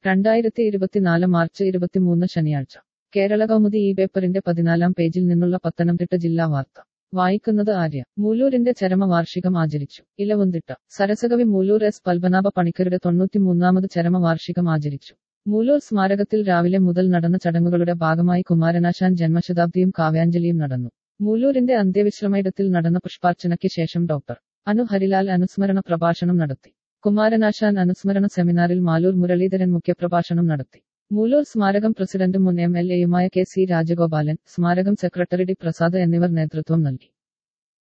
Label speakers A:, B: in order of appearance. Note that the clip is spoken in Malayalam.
A: രണ്ടായിരത്തി ഇരുപത്തിനാല് മാർച്ച് ഇരുപത്തിമൂന്ന് ശനിയാഴ്ച കേരള കൗമുദി ഈ പേപ്പറിന്റെ പതിനാലാം പേജിൽ നിന്നുള്ള പത്തനംതിട്ട ജില്ലാ വാർത്ത വായിക്കുന്നത് ആര്യ മൂലൂരിന്റെ ചരമവാർഷികം ആചരിച്ചു ഇലവുന്തിട്ട സരസകവി മൂലൂർ എസ് പത്മനാഭ പണിക്കരുടെ തൊണ്ണൂറ്റിമൂന്നാമത് ചരമവാർഷികം ആചരിച്ചു മൂലൂർ സ്മാരകത്തിൽ രാവിലെ മുതൽ നടന്ന ചടങ്ങുകളുടെ ഭാഗമായി കുമാരനാശാൻ ജന്മശതാബ്ദിയും കാവ്യാഞ്ജലിയും നടന്നു മൂലൂരിന്റെ അന്ത്യവിശ്രമയിടത്തിൽ നടന്ന പുഷ്പാർച്ചനയ്ക്ക് ശേഷം ഡോക്ടർ അനു ഹരിലാൽ അനുസ്മരണ പ്രഭാഷണം നടത്തി കുമാരനാശാൻ അനുസ്മരണ സെമിനാറിൽ മാലൂർ മുരളീധരൻ മുഖ്യപ്രഭാഷണം നടത്തി മൂലൂർ സ്മാരകം പ്രസിഡന്റും മുൻ എം എൽ എയുമായ കെ സി രാജഗോപാലൻ സ്മാരകം സെക്രട്ടറി ഡി പ്രസാദ് എന്നിവർ നേതൃത്വം നൽകി